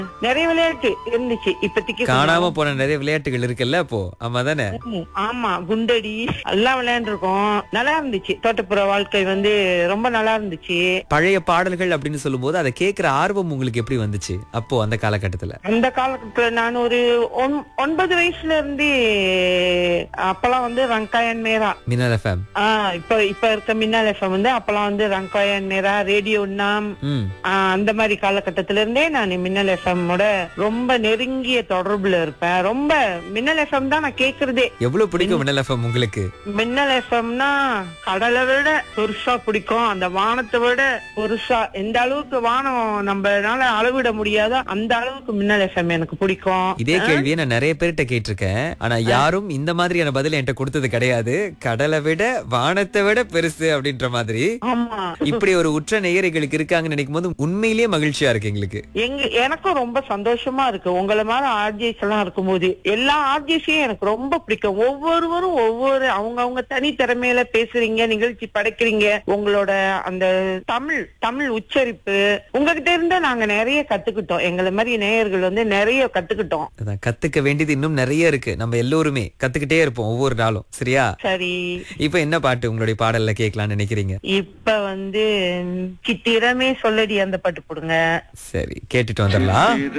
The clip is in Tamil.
நிறைய விளையாட்டு இருந்துச்சு இப்போதைக்கு காணாம போன நிறைய விளையாட்டுகள் இருக்குல்ல அப்போ ஆமா தானே ம், ஆமா குண்டடி எல்லாம் விளையாண்டுருக்கோம் நல்லா இருந்துச்சு தோட்டப்புற வாழ்க்கை வந்து ரொம்ப நல்லா இருந்துச்சு பழைய பாடல்கள் அப்படின்னு சொல்லும்போது அதை கேட்கிற ஆர்வம் உங்களுக்கு எப்படி வந்துச்சு அப்போ அந்த காலகட்டத்துல அந்த காலத்துல நான் ஒரு ஒன்- ஒன்பது வயசுல இருந்து அப்பெல்லாம் வந்து ரங்காயன் நேரா மின்னல் எஃப்எம் ஆஹ் இப்ப இப்ப இருக்க மின்னல் எஃப்எம் வந்து அப்பெல்லாம் வந்து ரங்காயன் நேரா ரேடியோ நாம் ம் ஆஹ் அந்த மாதிரி காலகட்டத்தில இருந்தே நான் மின்னல் எஃப்எம் ஓட ரொம்ப நெருங்கிய தொடர்புல இருப்பேன் ரொம்ப மின்னல் எஃப்எம் தான் நான் கேக்குறதே எவ்வளவு பிடிக்கும் மின்னல் எஃப்எம் உங்களுக்கு மின்னல் எஃப்எம்னா கடலை விட பெருசா பிடிக்கும் அந்த வானத்தை விட பெருசா எந்த அளவுக்கு வானம் நம்மனால அளவிட முடியாதோ அந்த அளவுக்கு மின்னல் எஃப்எம் எனக்கு பிடிக்கும் இதே கேள்வியை நான் நிறைய பேர்கிட்ட கேட்டிருக்கேன் ஆனா யாரும் இந்த மாதிரியான பதில் என்கிட்ட கொடுத்தது கிடையாது கடலை விட வானத்தை விட பெருசு அப்படின்ற மாதிரி ஆமா இப்படி ஒரு உற்ற நேயர்களுக்கு இருக்காங்கன்னு நினைக்கும் போது உண்மையிலேயே மகிழ்ச்சியா இருக்கு எங்களுக்கு எங்க எனக்கும் ரொம்ப சந்தோஷமா இருக்கு உங்களை மாதிரி ஆர்ஜிஎஸ் எல்லாம் இருக்கும்போது எல்லா ஆர்ஜிஎஸையும் எனக்கு ரொம்ப பிடிக்கும் ஒவ்வொருவரும் ஒவ்வொரு அவங்க அவங்க தனி திறமையில பேசுறீங்க நிகழ்ச்சி படைக்கிறீங்க உங்களோட அந்த தமிழ் தமிழ் உச்சரிப்பு உங்ககிட்ட இருந்தா நாங்க நிறைய கத்துக்கிட்டோம் எங்களை மாதிரி நேயர்கள் வந்து நிறைய கத்துக்கிட்டோம் அதான் கத்துக்க வேண்டியது இன்னும் நிறைய இருக்கு நம்ம எல்லோருமே கத்துக்கிட்டே இருப்போம் ஒவ்வொரு நாளும் சரியா சரி இப்ப என்ன பாட்டு உங்களுடைய பாடல்ல கேட்கலாம்னு நினைக்கிறீங்க இப்ப வந்து சித்திரமே சொல்லடி அந்த பாட்டு போடுங்க சரி கேட்டுட்டு வந்துடலாம்